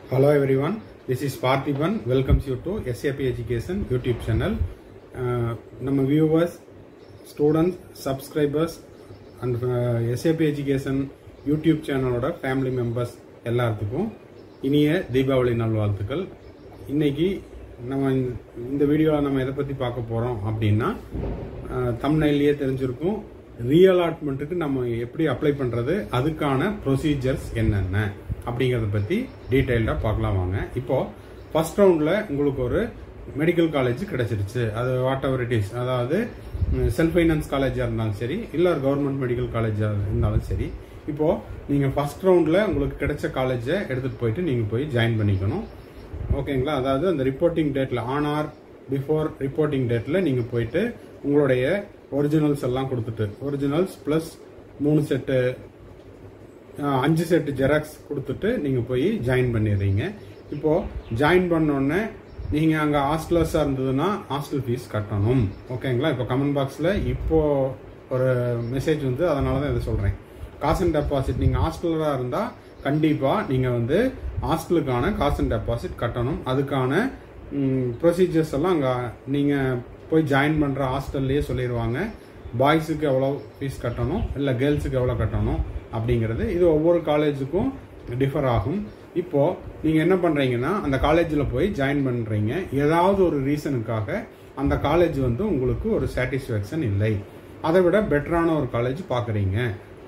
Hello everyone, this is Parthiban. Welcomes you to SAP Education YouTube channel. Uh, நம்ம viewers, students, subscribers and uh, SAP Education YouTube சேனலோட family members எல்லாத்துக்கும் இனிய தீபாவளி நல்வாழ்த்துக்கள் இன்னைக்கு நம்ம இந்த- இந்த வீடியோவில் நம்ம எதை பற்றி பார்க்க போகிறோம் அப்படின்னா தமிழ்நிலையே தெரிஞ்சிருக்கும் ரீஅலாட்மெண்ட்டுக்கு நம்ம எப்படி அப்ளை பண்ணுறது அதுக்கான ப்ரொசீஜர்ஸ் என்னென்ன அப்படிங்கிறத பற்றி டீட்டெயில்டாக பார்க்கலாம் வாங்க இப்போ ஃபர்ஸ்ட் ரவுண்டில் உங்களுக்கு ஒரு மெடிக்கல் காலேஜ் கிடைச்சிருச்சு அது வாட் எவர் இட் இஸ் அதாவது செல்ஃப் ஃபைனான்ஸ் காலேஜாக இருந்தாலும் சரி இல்லை ஒரு கவர்மெண்ட் மெடிக்கல் காலேஜாக இருந்தாலும் சரி இப்போ நீங்கள் ஃபர்ஸ்ட் ரவுண்டில் உங்களுக்கு கிடைச்ச காலேஜை எடுத்துகிட்டு போயிட்டு நீங்கள் போய் ஜாயின் பண்ணிக்கணும் ஓகேங்களா அதாவது அந்த ரிப்போர்ட்டிங் டேட்டில் ஆன் ஆர் பிஃபோர் ரிப்போர்ட்டிங் டேட்டில் நீங்கள் போயிட்டு உங்களுடைய ஒரிஜினல்ஸ் எல்லாம் கொடுத்துட்டு ஒரிஜினல்ஸ் ப்ளஸ் மூணு செட்டு ஆஹ் அஞ்சு செட்டு ஜெராக்ஸ் கொடுத்துட்டு நீங்கள் போய் ஜாயின் பண்ணிடுறீங்க இப்போ ஜாயின் பண்ணோடனே நீங்கள் அங்கே ஹாஸ்டலர்ஸாக இருந்ததுன்னா ஹாஸ்டல் ஃபீஸ் கட்டணும் ஓகேங்களா இப்போ கமெண்ட் பாக்ஸில் இப்போ ஒரு மெசேஜ் வந்து அதனால தான் இதை சொல்கிறேன் காசு அண்ட் டெபாசிட் நீங்கள் ஹாஸ்டலராக இருந்தால் கண்டிப்பாக நீங்கள் வந்து ஹாஸ்டலுக்கான காசு அண்ட் டெபாசிட் கட்டணும் அதுக்கான ப்ரொசீஜர்ஸ் எல்லாம் அங்கே நீங்கள் போய் ஜாயின் பண்ணுற ஹாஸ்டல்லையே சொல்லிடுவாங்க பாய்ஸுக்கு எவ்வளோ ஃபீஸ் கட்டணும் இல்லை கேர்ள்ஸுக்கு எவ்வளோ கட்டணும் அப்படிங்கிறது இது ஒவ்வொரு காலேஜுக்கும் டிஃபர் ஆகும் இப்போ நீங்கள் என்ன பண்ணுறீங்கன்னா அந்த காலேஜில் போய் ஜாயின் பண்ணுறீங்க ஏதாவது ஒரு ரீசனுக்காக அந்த காலேஜ் வந்து உங்களுக்கு ஒரு சாட்டிஸ்ஃபேக்ஷன் இல்லை அதை விட பெட்டரான ஒரு காலேஜ் பார்க்குறீங்க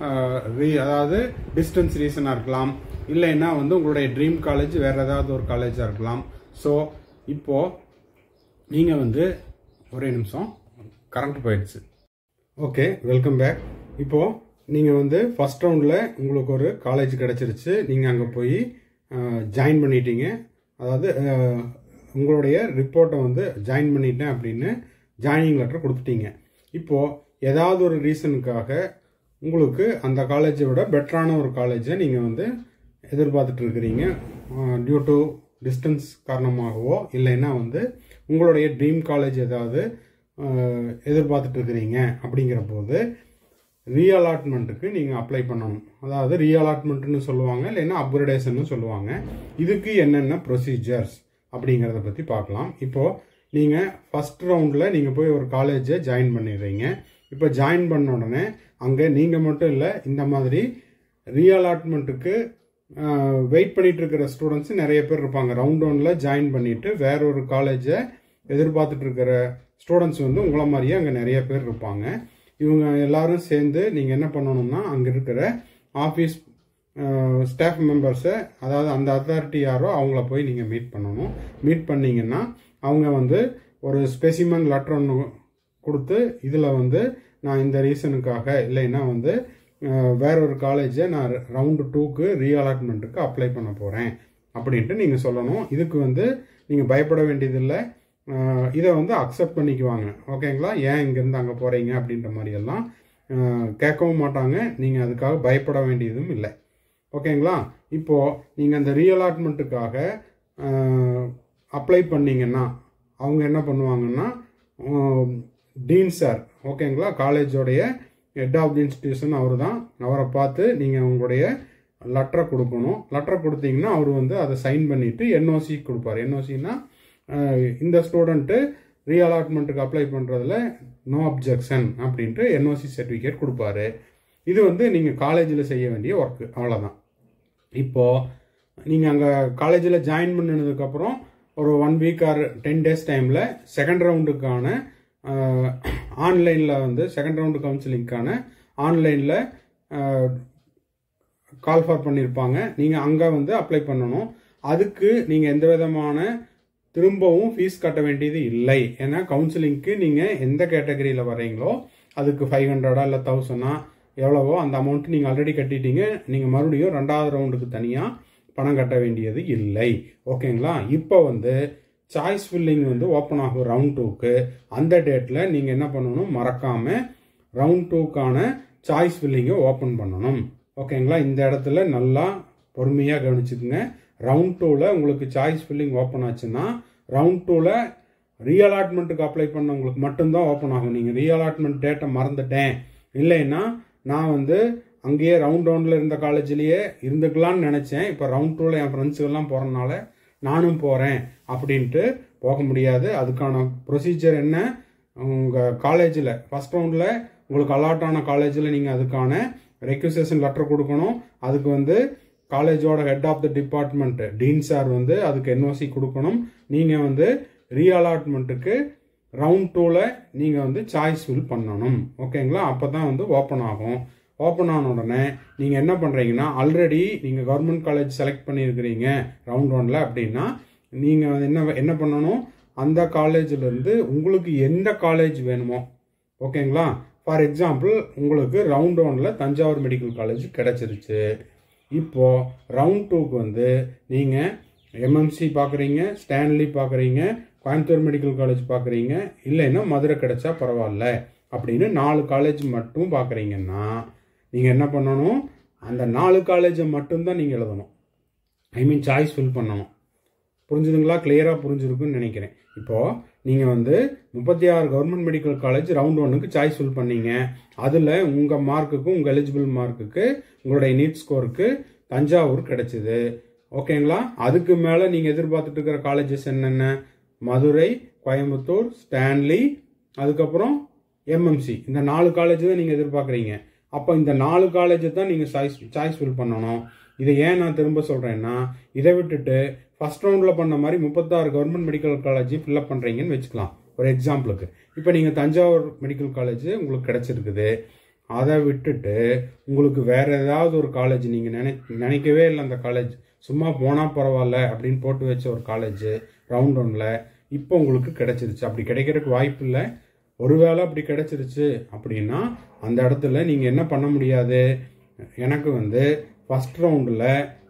அதாவது டிஸ்டன்ஸ் ரீசனாக இருக்கலாம் இல்லைன்னா வந்து உங்களுடைய ட்ரீம் காலேஜ் வேற ஏதாவது ஒரு காலேஜாக இருக்கலாம் ஸோ இப்போ நீங்கள் வந்து ஒரே நிமிஷம் கரண்ட் போயிடுச்சு ஓகே வெல்கம் பேக் இப்போ நீங்கள் வந்து ஃபர்ஸ்ட் ரவுண்டில் உங்களுக்கு ஒரு காலேஜ் கிடச்சிருச்சு நீங்கள் அங்கே போய் ஜாயின் பண்ணிட்டீங்க அதாவது அஹ், உங்களுடைய ரிப்போர்ட்டை வந்து ஜாயின் பண்ணிட்டேன் அப்படின்னு ஜாயினிங் லெட்டர் கொடுத்துட்டீங்க இப்போது ஏதாவது ஒரு ரீசனுக்காக உங்களுக்கு அந்த காலேஜை விட பெட்டரான ஒரு காலேஜை நீங்கள் வந்து எதிர்பார்த்துட்டு இருக்கிறீங்க டியூ டு டிஸ்டன்ஸ் காரணமாகவோ இல்லைன்னா வந்து உங்களுடைய ட்ரீம் காலேஜ் ஏதாவது அஹ், எதிர்பார்த்துட்டு இருக்கிறீங்க அப்படிங்கிற போது ரீஅலாட்மெண்ட்டுக்கு நீங்கள் அப்ளை பண்ணணும் அதாவது ரீஅலாட்மெண்ட்னு சொல்லுவாங்க இல்லைன்னா அப்கிரடேஷன் சொல்லுவாங்க இதுக்கு என்னென்ன ப்ரொசீஜர்ஸ் அப்படிங்கிறத பற்றி பார்க்கலாம் இப்போது நீங்கள் ஃபஸ்ட் ரவுண்டில் நீங்கள் போய் ஒரு காலேஜை ஜாயின் பண்ணிடுறீங்க இப்போ ஜாயின் பண்ண உடனே அங்கே நீங்கள் மட்டும் இல்லை இந்த மாதிரி ரீஅலாட்மெண்ட்டுக்கு வெயிட் பண்ணிட்டு இருக்கிற ஸ்டூடெண்ட்ஸ் நிறைய பேர் இருப்பாங்க ரவுண்ட் ஒன்ல ஜாயின் பண்ணிட்டு வேற ஒரு காலேஜை எதிர்பார்த்துட்டு இருக்கிற ஸ்டூடெண்ட்ஸ் வந்து உங்கள மாதிரியே அங்கே நிறைய பேர் இருப்பாங்க இவங்க எல்லாரும் சேர்ந்து நீங்கள் என்ன பண்ணணும்னா அங்கே இருக்கிற ஆஃபீஸ் ஸ்டாஃப் மெம்பர்ஸை அதாவது அந்த அத்தாரிட்டி யாரோ அவங்கள போய் நீங்கள் மீட் பண்ணணும் மீட் பண்ணீங்கன்னா அவங்க வந்து ஒரு ஸ்பெசிமன் லெட்டர் ஒன்று கொடுத்து இதில் வந்து நான் இந்த ரீசனுக்காக இல்லைன்னா வந்து அஹ், வேற ஒரு காலேஜை நான் ரவுண்டு டூக்கு ரீஅலாட்மெண்ட்டுக்கு அப்ளை பண்ண போகிறேன் அப்படின்ட்டு நீங்கள் சொல்லணும் இதுக்கு வந்து நீங்கள் பயப்பட வேண்டியதில்லை அஹ், இதை வந்து அக்செப்ட் பண்ணிக்குவாங்க ஓகேங்களா ஏன் இங்கேருந்து அங்கே போகிறீங்க அப்படின்ற மாதிரி எல்லாம் அஹ், கேட்கவும் மாட்டாங்க நீங்கள் அதுக்காக பயப்பட வேண்டியதும் இல்லை ஓகேங்களா இப்போது நீங்கள் அந்த ரீஅலாட்மெண்ட்டுக்காக அப்ளை பண்ணீங்கன்னா அவங்க என்ன பண்ணுவாங்கன்னா டீன் சார் ஓகேங்களா காலேஜோடைய ஹெட் ஆஃப் தி இன்ஸ்டிடியூஷன் அவர் தான் அவரை பார்த்து நீங்கள் உங்களுடைய லெட்டரை கொடுக்கணும் லெட்டரை கொடுத்தீங்கன்னா அவர் வந்து அதை சைன் பண்ணிவிட்டு என்ஓசி கொடுப்பார் என்ஓசின்னா இந்த ஸ்டூடெண்ட்டு ரீஅலாட்மெண்ட்டுக்கு அப்ளை பண்ணுறதுல நோ அப்ஜெக்ஷன் அப்படின்ட்டு என்ஓசி சர்டிஃபிகேட் கொடுப்பாரு இது வந்து நீங்கள் காலேஜில் செய்ய வேண்டிய ஒர்க்கு அவ்வளோதான் இப்போது நீங்கள் அங்கே காலேஜில் ஜாயின் பண்ணினதுக்கப்புறம் ஒரு one week or ten days டைமில் செகண்ட் ரவுண்டுக்கான ஆன்லைனில் வந்து செகண்ட் ரவுண்டு கவுன்சிலிங்க்கான ஆன்லைனில் கால் ஃபார் பண்ணியிருப்பாங்க நீங்கள் அங்கே வந்து அப்ளை பண்ணணும் அதுக்கு நீங்கள் எந்த விதமான திரும்பவும் ஃபீஸ் கட்ட வேண்டியது இல்லை ஏன்னா கவுன்சிலிங்க்கு நீங்கள் எந்த கேட்டகரியில் வர்றீங்களோ அதுக்கு ஃபைவ் ஹண்ட்ரடா இல்லை தௌசண்டா எவ்வளவோ அந்த அமௌண்ட் நீங்கள் ஆல்ரெடி கட்டிட்டீங்க நீங்கள் மறுபடியும் ரெண்டாவது ரவுண்டுக்கு தனியாக பணம் கட்ட வேண்டியது இல்லை ஓகேங்களா இப்போ வந்து சாய்ஸ் ஃபில்லிங் வந்து ஓப்பன் ஆகும் ரவுண்ட் டூக்கு அந்த டேட்டில் நீங்கள் என்ன பண்ணணும் மறக்காமல் ரவுண்ட் டூக்கான சாய்ஸ் ஃபில்லிங்கை ஓப்பன் பண்ணணும் ஓகேங்களா இந்த இடத்துல நல்லா பொறுமையாக கவனிச்சுக்குங்க ரவுண்ட் டூவில் உங்களுக்கு சாய்ஸ் ஃபில்லிங் ஓப்பன் ஆச்சுன்னா ரவுண்ட் டூவில் ரீஅலாட்மெண்ட்டுக்கு அப்ளை பண்ணவங்களுக்கு மட்டும்தான் ஓப்பன் ஆகும் நீங்கள் ரீஅலாட்மெண்ட் டேட்டை மறந்துட்டேன் இல்லைன்னா நான் வந்து அங்கேயே ரவுண்ட் ரவுண்டில் இருந்த காலேஜ்லேயே இருந்துக்கலாம்னு நினச்சேன் இப்போ ரவுண்ட் டூவில் என் ஃப்ரெண்ட்ஸுகள்லாம் போகிறனால நானும் போகிறேன் அப்படின்ட்டு போக முடியாது அதுக்கான ப்ரொசீஜர் என்ன உங்கள் காலேஜில் ஃபஸ்ட் ரவுண்டில் உங்களுக்கு அலாட் ஆன காலேஜில் நீங்கள் அதுக்கான ரெக்யூசேஷன் லெட்டர் கொடுக்கணும் அதுக்கு வந்து காலேஜோட head of the department dean sir வந்து அதுக்கு என்ஓசி கொடுக்கணும் நீங்கள் வந்து ரீஅலாட்மெண்ட்டுக்கு ரவுண்ட் டூவில் நீங்கள் வந்து சாய்ஸ் ஃபில் பண்ணணும் ஓகேங்களா அப்போ தான் வந்து ஓப்பன் ஆகும் ஓப்பன் ஆன உடனே நீங்கள் என்ன பண்ணுறீங்கன்னா ஆல்ரெடி நீங்கள் கவர்மெண்ட் காலேஜ் செலக்ட் பண்ணியிருக்கிறீங்க ரவுண்ட் ஒனில் அப்படின்னா நீங்கள் வந்து என்ன என்ன பண்ணணும் அந்த காலேஜிலேருந்து உங்களுக்கு எந்த காலேஜ் வேணுமோ ஓகேங்களா ஃபார் எக்ஸாம்பிள் உங்களுக்கு ரவுண்ட் ஒனில் தஞ்சாவூர் மெடிக்கல் காலேஜ் கிடச்சிருச்சு இப்போ ரவுண்ட் டூக்கு வந்து நீங்கள் எம்எம்சி பார்க்குறீங்க ஸ்டான்லி பார்க்குறீங்க கோயம்புத்தூர் மெடிக்கல் காலேஜ் பார்க்குறீங்க இல்லைன்னா மதுரை கிடைச்சா பரவாயில்ல அப்படின்னு நாலு காலேஜ் மட்டும் பார்க்குறீங்கன்னா நீங்கள் என்ன பண்ணணும் அந்த நாலு காலேஜை மட்டும்தான் நீங்கள் எழுதணும் ஐ மீன் சாய்ஸ் ஃபில் பண்ணணும் புரிஞ்சுதுங்களா கிளியராக புரிஞ்சிருக்குன்னு நினைக்கிறேன் இப்போது நீங்கள் வந்து முப்பத்தி ஆறு கவர்மெண்ட் மெடிக்கல் காலேஜ் ரவுண்ட் ஒன்னுக்கு சாய்ஸ் ஃபில் பண்ணீங்க அதில் உங்கள் மார்க்குக்கும் உங்கள் எலிஜிபிள் மார்க்குக்கு உங்களுடைய நீட் ஸ்கோருக்கு தஞ்சாவூர் கிடைச்சிது ஓகேங்களா அதுக்கு மேலே நீங்கள் எதிர்பார்த்துட்டு இருக்கிற காலேஜஸ் என்னென்ன மதுரை கோயம்புத்தூர் ஸ்டான்லி அதுக்கப்புறம் எம்எம்சி இந்த நாலு காலேஜ் தான் நீங்கள் எதிர்பார்க்குறீங்க அப்போ இந்த நாலு காலேஜை தான் நீங்கள் சாய்ஸ் சாய்ஸ் ஃபில் பண்ணணும் இதை ஏன் நான் திரும்ப சொல்கிறேன்னா இதை விட்டுட்டு ஃபர்ஸ்ட் ரவுண்டில் பண்ண மாதிரி முப்பத்தாறு கவர்மெண்ட் மெடிக்கல் காலேஜ் ஃபில்அப் பண்ணுறீங்கன்னு வச்சுக்கலாம் ஒரு எக்ஸாம்பிளுக்கு இப்போ நீங்கள் தஞ்சாவூர் மெடிக்கல் காலேஜ் உங்களுக்கு கிடச்சிருக்குது அதை விட்டுட்டு உங்களுக்கு வேற ஏதாவது ஒரு காலேஜ் நீங்கள் நினை நினைக்கவே இல்லை அந்த காலேஜ் சும்மா போனால் பரவாயில்ல அப்படின்னு போட்டு வச்ச ஒரு காலேஜ் ரவுண்ட் ஒன்ல இப்போ உங்களுக்கு கிடைச்சிருச்சு அப்படி கிடைக்கிறதுக்கு வாய்ப்பு இல்லை ஒருவேளை அப்படி கிடைச்சிருச்சு அப்படின்னா அந்த இடத்துல நீங்கள் என்ன பண்ண முடியாது எனக்கு வந்து ஃபர்ஸ்ட் ரவுண்டில்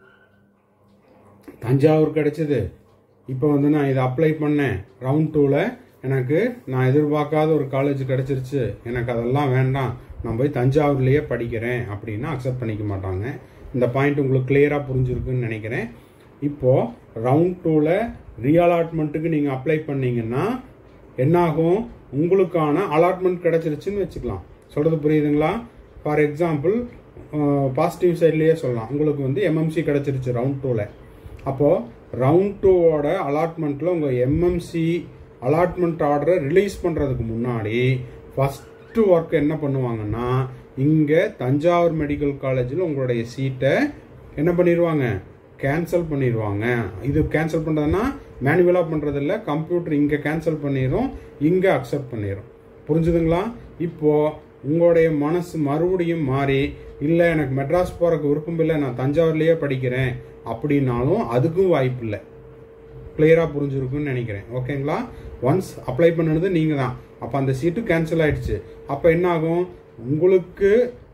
தஞ்சாவூர் கிடைச்சது இப்போ வந்து நான் இதை அப்ளை பண்ணேன் ரவுண்ட் டூவில் எனக்கு நான் எதிர்பார்க்காத ஒரு காலேஜ் கிடைச்சிருச்சு எனக்கு அதெல்லாம் வேண்டாம் நான் போய் தஞ்சாவூர்லேயே படிக்கிறேன் அப்படின்னா அக்செப்ட் பண்ணிக்க மாட்டாங்க இந்த பாயிண்ட் உங்களுக்கு கிளியராக புரிஞ்சிருக்குன்னு நினைக்கிறேன் இப்போது ரவுண்ட் டூவில் ரீஅலாட்மெண்ட்டுக்கு நீங்கள் அப்ளை பண்ணீங்கன்னா என்னாகும் உங்களுக்கான அலாட்மெண்ட் கிடைச்சிருச்சுன்னு வச்சுக்கலாம் சொல்கிறது புரியுதுங்களா ஃபார் எக்ஸாம்பிள் பாசிட்டிவ் சைட்லேயே சொல்லலாம் உங்களுக்கு வந்து எம்எம்சி கிடைச்சிருச்சு ரவுண்ட் டூவில் அப்போது ரவுண்ட் டூவோட அலாட்மெண்ட்டில் உங்கள் எம்எம்சி அலாட்மெண்ட் ஆர்டரை ரிலீஸ் பண்ணுறதுக்கு முன்னாடி ஃபஸ்ட்டு ஒர்க் என்ன பண்ணுவாங்கன்னா இங்கே தஞ்சாவூர் மெடிக்கல் காலேஜில் உங்களுடைய சீட்டை என்ன பண்ணிடுவாங்க கேன்சல் பண்ணிடுவாங்க இது கேன்சல் பண்ணுறதுன்னா மேனுவலாக பண்ணுறதில்ல கம்ப்யூட்டர் இங்கே கேன்சல் பண்ணிடும் இங்கே அக்செப்ட் பண்ணிடும் புரிஞ்சுதுங்களா இப்போது உங்களுடைய மனசு மறுபடியும் மாறி இல்லை எனக்கு மெட்ராஸ் போகிறக்கு விருப்பம் இல்லை நான் தஞ்சாவூர்லேயே படிக்கிறேன் அப்படின்னாலும் அதுக்கும் வாய்ப்பு இல்லை கிளியராக புரிஞ்சிருக்குன்னு நினைக்கிறேன் ஓகேங்களா ஒன்ஸ் அப்ளை பண்ணது நீங்கள் தான் அப்போ அந்த சீட்டு கேன்சல் ஆயிடுச்சு அப்போ என்ன ஆகும் உங்களுக்கு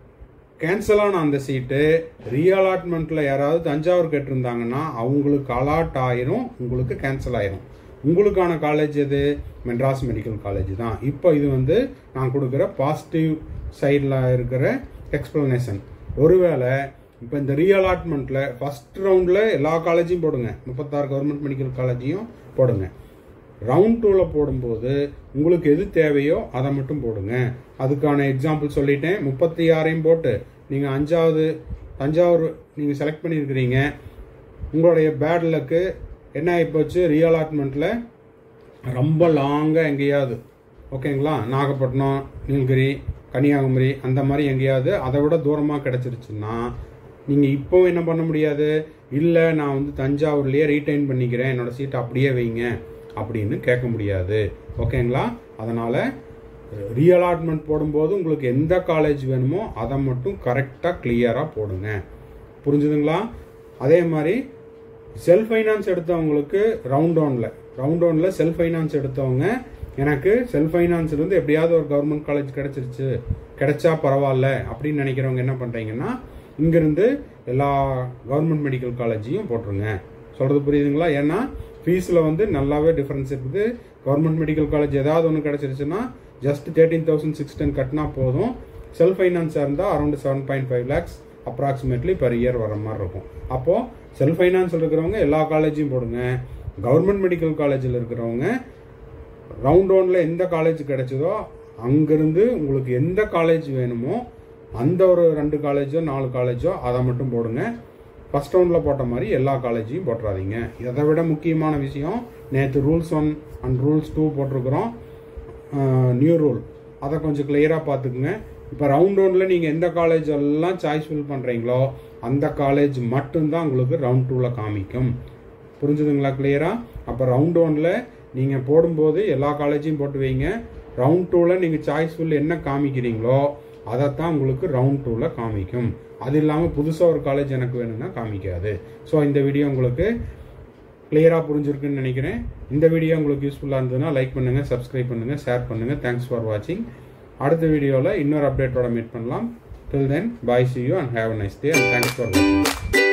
கேன்சல் ஆன அந்த சீட்டு ரீஅலாட்மெண்ட்டில் யாராவது தஞ்சாவூர் கேட்டிருந்தாங்கன்னா அவங்களுக்கு அலாட் ஆயிரும் உங்களுக்கு கேன்சல் ஆயிரும் உங்களுக்கான காலேஜ் எது மெட்ராஸ் மெடிக்கல் காலேஜ் தான் இப்போ இது வந்து நான் கொடுக்குற பாசிட்டிவ் சைடில் இருக்கிற எக்ஸ்பிளனேஷன் ஒருவேளை இப்போ இந்த ரீஅலாட்மெண்ட்டில் ஃபஸ்ட் ரவுண்டில் எல்லா காலேஜையும் போடுங்க முப்பத்தாறு கவர்மெண்ட் மெடிக்கல் காலேஜையும் போடுங்க ரவுண்ட் டூவில் போடும்போது உங்களுக்கு எது தேவையோ அதை மட்டும் போடுங்க அதுக்கான எக்ஸாம்பிள் சொல்லிட்டேன் முப்பத்தி ஆறையும் போட்டு நீங்கள் அஞ்சாவது தஞ்சாவூர் நீங்கள் செலக்ட் பண்ணியிருக்கிறீங்க உங்களுடைய பேட் லக்கு என்ன ஆகிப்போச்சு ரீஅலாட்மெண்ட்டில் ரொம்ப லாங்காக எங்கேயாவது ஓகேங்களா நாகப்பட்டினம் நீலகிரி கன்னியாகுமரி அந்த மாதிரி எங்கேயாவது அதை விட தூரமாக கிடச்சிருச்சுன்னா நீங்கள் இப்போ என்ன பண்ண முடியாது இல்லை நான் வந்து தஞ்சாவூர்லேயே ரீட்டைன் பண்ணிக்கிறேன் என்னோட சீட்டை அப்படியே வைங்க அப்படின்னு கேட்க முடியாது ஓகேங்களா அதனால் ரீஅலாட்மெண்ட் போடும்போது உங்களுக்கு எந்த காலேஜ் வேணுமோ அதை மட்டும் கரெக்டாக கிளியராக போடுங்க புரிஞ்சுதுங்களா அதே மாதிரி செல்ஃப் ஃபைனான்ஸ் எடுத்தவங்களுக்கு ரவுண்ட் ஒன்ல ரவுண்ட் ஒன்ல செல்ஃப் ஃபைனான்ஸ் எடுத்தவங்க எனக்கு செல்ஃப் ஃபைனான்ஸ் இருந்து எப்படியாவது ஒரு கவர்மெண்ட் காலேஜ் கிடைச்சிருச்சு கிடைச்சா பரவாயில்ல அப்படின்னு நினைக்கிறவங்க என்ன பண்றீங்கன்னா இங்கிருந்து எல்லா கவர்மெண்ட் மெடிக்கல் காலேஜையும் போட்டுருங்க சொல்றது புரியுதுங்களா ஏன்னா ஃபீஸில் வந்து நல்லாவே டிஃப்ரென்ஸ் இருக்குது கவர்மெண்ட் மெடிக்கல் காலேஜ் ஏதாவது ஒன்று கிடச்சிருச்சுன்னா just thirteen thousand six ten கட்டினா போதும் செல்ஃப் ஃபைனான்ஸாக இருந்தால் around seven point five lakhs approximately per year வர மாதிரி இருக்கும் அப்போது செல்ஃப் ஃபைனான்ஸ் இருக்கிறவங்க எல்லா காலேஜையும் போடுங்க கவர்மெண்ட் மெடிக்கல் காலேஜில் இருக்கிறவங்க ரவுண்ட் ஒன்ல எந்த காலேஜ் கிடைச்சதோ அங்கிருந்து உங்களுக்கு எந்த காலேஜ் வேணுமோ அந்த ஒரு ரெண்டு காலேஜோ நாலு காலேஜோ அதை மட்டும் போடுங்க ஃபர்ஸ்ட் ரவுண்டில் போட்ட மாதிரி எல்லா காலேஜையும் போட்டுறாதீங்க இதை விட முக்கியமான விஷயம் நேற்று rules one and rules two போட்டிருக்கிறோம் நியூ ரூல் அதை கொஞ்சம் கிளியராக பார்த்துக்குங்க இப்போ ரவுண்ட் ஒன்ல நீங்கள் எந்த காலேஜ் எல்லாம் சாய்ஸ் ஃபில் பண்ணுறீங்களோ அந்த காலேஜ் மட்டும்தான் உங்களுக்கு ரவுண்ட் டூவில் காமிக்கும் புரிஞ்சுதுங்களா கிளியரா அப்போ ரவுண்ட் ஒன்ல நீங்கள் போடும்போது எல்லா காலேஜையும் போட்டு வைங்க ரவுண்ட் டூவில் நீங்கள் சாய்ஸ் ஃபில் என்ன காமிக்கிறீங்களோ அதைத்தான் உங்களுக்கு ரவுண்ட் டூவில் காமிக்கும் அது இல்லாமல் புதுசாக ஒரு காலேஜ் எனக்கு வேணும்னா காமிக்காது ஸோ இந்த வீடியோ உங்களுக்கு கிளியராக புரிஞ்சிருக்குன்னு நினைக்கிறேன் இந்த வீடியோ உங்களுக்கு யூஸ்ஃபுல்லாக இருந்ததுன்னா லைக் பண்ணுங்கள் சப்ஸ்கிரைப் பண்ணுங்கள் ஷேர் பண்ணுங்கள் தேங்க்ஸ் ஃபார் வாட்சிங் அடுத்த வீடியோவில் இன்னொரு அப்டேட்டோட மீட் பண்ணலாம் till then bye see you and have a nice day and thanks for வாட்சிங்